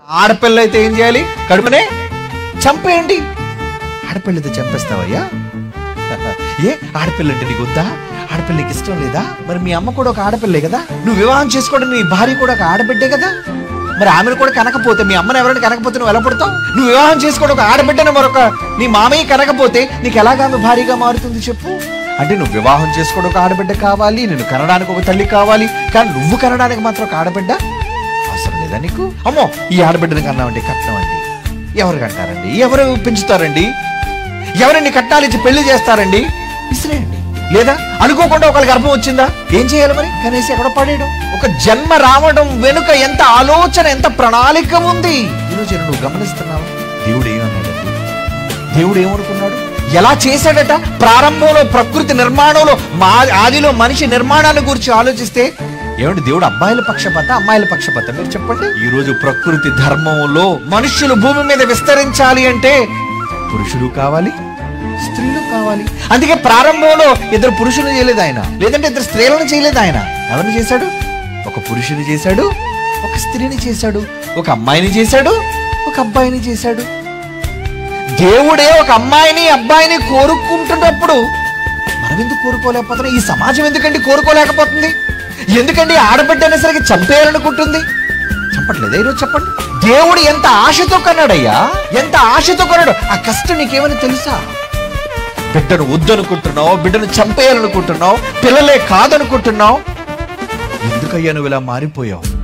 ఆడపిల్ల అయితే ఏం చేయాలి కడుపునే చంపేయండి ఆడపిల్లతో చంపేస్తావయ్యా ఏ ఆడపిల్ల అంటే నీకు వద్దా ఆడపిల్ల నీకు ఇష్టం లేదా మరి మీ అమ్మ కూడా ఒక ఆడపిల్లే కదా నువ్వు వివాహం చేసుకోవడం నీ భార్య కూడా ఒక ఆడబిడ్డే కదా మరి ఆమెను కూడా కనకపోతే మీ అమ్మని ఎవరైనా కనకపోతే నువ్వు ఎలా పడతావు నువ్వు వివాహం చేసుకోవడం ఒక ఆడబిడ్డను మరొక నీ మామయ్య కనకపోతే నీకు ఎలాగా ఆమె భారీగా మారుతుంది చెప్పు అంటే నువ్వు వివాహం చేసుకోవడం ఒక ఆడబిడ్డ కావాలి నేను కనడానికి ఒక తల్లి కావాలి కానీ నువ్వు కనడానికి మాత్రం ఒక ఆడబిడ్డ అవసరం లేదా నీకు అమ్మో ఈ ఆడబిడ్డని కన్నామండి కట్నం అండి ఎవరు కంటారండి ఎవరు పెంచుతారండి ఎవరిని కట్నాలు ఇచ్చి పెళ్లి చేస్తారండి ఇసిరేయండి లేదా అనుకోకుండా ఒకళ్ళకి గర్భం వచ్చిందా ఏం చేయాలి మరి కనీసం ఎక్కడ పడేయడం ఒక జన్మ రావడం వెనుక ఎంత ఆలోచన ఎంత ప్రణాళిక ఉంది ఈరోజు నువ్వు గమనిస్తున్నావా దేవుడు ఏమన్నాడండి దేవుడు ఏమనుకున్నాడు ఎలా చేశాడట ప్రారంభంలో ప్రకృతి నిర్మాణంలో మా ఆదిలో మనిషి నిర్మాణాన్ని గురించి ఆలోచిస్తే ఏమండి దేవుడు అబ్బాయిల పక్షపాత అమ్మాయిల పక్షపాత మీరు చెప్పండి ఈ రోజు ప్రకృతి ధర్మంలో మనుషులు భూమి మీద విస్తరించాలి అంటే పురుషులు కావాలి స్త్రీలు కావాలి అందుకే ప్రారంభంలో ఇద్దరు పురుషులు చేయలేదు ఆయన లేదంటే ఇద్దరు స్త్రీలను చేయలేదు ఆయన ఎవరిని చేశాడు ఒక పురుషుని చేశాడు ఒక స్త్రీని చేశాడు ఒక అమ్మాయిని చేశాడు ఒక అబ్బాయిని చేశాడు దేవుడే ఒక అమ్మాయిని అబ్బాయిని కోరుకుంటున్నప్పుడు మనం ఎందుకు కోరుకోలేకపోతున్నాం ఈ సమాజం ఎందుకండి కోరుకోలేకపోతుంది ఎందుకండి ఆడబిడ్డ అనేసరికి చంపేయాలనుకుంటుంది చంపట్లేదా ఈరోజు చెప్పండి దేవుడు ఎంత ఆశతో కన్నాడయ్యా ఎంత ఆశతో కన్నాడు ఆ కష్టం నీకేమని తెలుసా బిడ్డను వద్దనుకుంటున్నావు బిడ్డను చంపేయాలనుకుంటున్నావు పిల్లలే కాదనుకుంటున్నావు ఎందుకయ్యా నువ్వు ఇలా మారిపోయావు